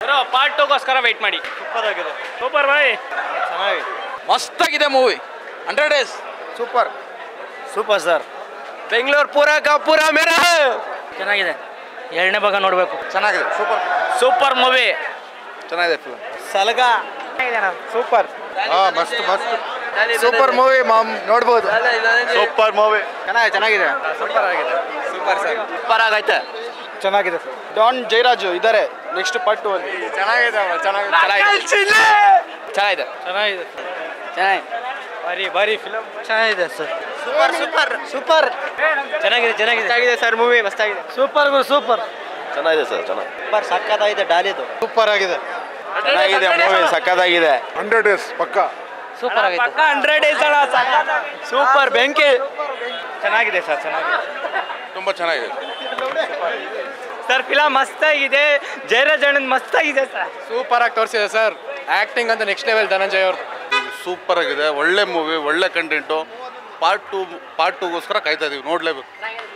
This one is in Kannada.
ಪಾರ್ಟ್ ಟೂಗೋಸ್ಕರ ವೆಯ್ಟ್ ಮಾಡಿ ಸೂಪರ್ ಆಗಿದೆ ಸೂಪರ್ ಬಾಯ್ ಚೆನ್ನಾಗಿದೆ ಮಸ್ತಾಗಿದೆ movie hundred days super super sir Bengaluru ಪೂರ ಕಾ ಪೂರ ಮೇರ ಚೆನ್ನಾಗಿದೆ ಎರಡನೇ ಭಾಗ ನೋಡಬೇಕು ಚೆನ್ನಾಗಿದೆ ಸೂಪರ್ ಸೂಪರ್ ಮೂವಿ ಚೆನ್ನಾಗಿದೆ ಫಿಲ್ಮ್ ಸಲಗ ಸೂಪರ್ ಹಾ ಮಸ್ತ್ ಮಸ್ತ್ ಸೂಪರ್ ಮೂವಿ ಮಾಮ್ ನೋಡ್ಬೋದು ಸೂಪರ್ ಮೂವಿ ಚೆನ್ನಾಗಿದೆ ಚೆನ್ನಾಗಿದೆ ಸೂಪರ್ ಆಗಿದೆ ಸೂಪರ್ ಸರ್ ಸೂಪರ್ ಆಗೈತೆ ಚೆನ್ನಾಗಿದೆ ಸರ್ ಡಾನ್ ಜಯರಾಜು ಇದ್ದಾರೆ ನೆಕ್ಸ್ಟ್ ಪಾರ್ಟ್ ಟು ಅಲ್ಲಿ ಚೆನ್ನಾಗಿದೆ ಚೆನ್ನಾಗಿದೆ ಚೆನ್ನಾಗಿದೆ ಚೆನ್ನಾಗಿದೆ ಚೆನ್ನಾಗಿ ಬಾರಿ ಬಾರಿ ಫಿಲಮ್ ಚೆನ್ನಾಗಿದೆ ಸರ್ ಸೂಪರ್ ಸೂಪರ್ ಸೂಪರ್ ಚೆನ್ನಾಗಿದೆ ಚೆನ್ನಾಗಿದೆ ಚೆನ್ನಾಗಿದೆ ಸರ್ ಮೂವಿ ಮಸ್ತಾಗಿದೆ ಸೂಪರ್ ಗುರು ಸೂಪರ್ ಚೆನ್ನಾಗಿದೆ ಸರ್ ಚೆನ್ನಾಗಿ ಸೂಪರ್ ಸಕ್ಕತ್ತಾಗಿದೆ ಡಾಲಿದು ಸೂಪರ್ ಆಗಿದೆ ಚೆನ್ನಾಗಿದೆ ಮೂವಿ ಸಕ್ಕತ್ತಾಗಿದೆ ಹಂಡ್ರೆಡ್ ಡೇಸ್ ಪಕ್ಕ ಸೂಪರ್ ಆಗೈತೆ ಹಂಡ್ರೆಡ್ ಡೇಸ್ ಸೂಪರ್ ಬೆಂಕಿ ಚೆನ್ನಾಗಿದೆ ಸರ್ ಚೆನ್ನಾಗಿದೆ ತುಂಬ ಚೆನ್ನಾಗಿದೆ ಸರ್ ಫಿಲಮ್ ಮಸ್ತಾಗಿದೆ ಜಯರಾಜ್ ಅಣ್ಣನ್ ಮಸ್ತಾಗಿದೆ ಸರ್ ಸೂಪರ್ ಆಗಿ ತೋರಿಸಿದೆ ಸರ್ ಆಕ್ಟಿಂಗ್ ಅಂತ ನೆಕ್ಸ್ಟ್ ಲೆವೆಲ್ ಧನಂಜಯ್ ಅವ್ರು ಸೂಪರ್ ಆಗಿದೆ ಒಳ್ಳೆ ಮೂವಿ ಒಳ್ಳೆ ಕಂಟೆಂಟು ಪಾರ್ಟ್ ಟು ಪಾರ್ಟ್ ಟೂಗೋಸ್ಕರ ಕಾಯ್ತಾ ಇದೀವಿ ನೋಡ್ಲೇಬೇಕು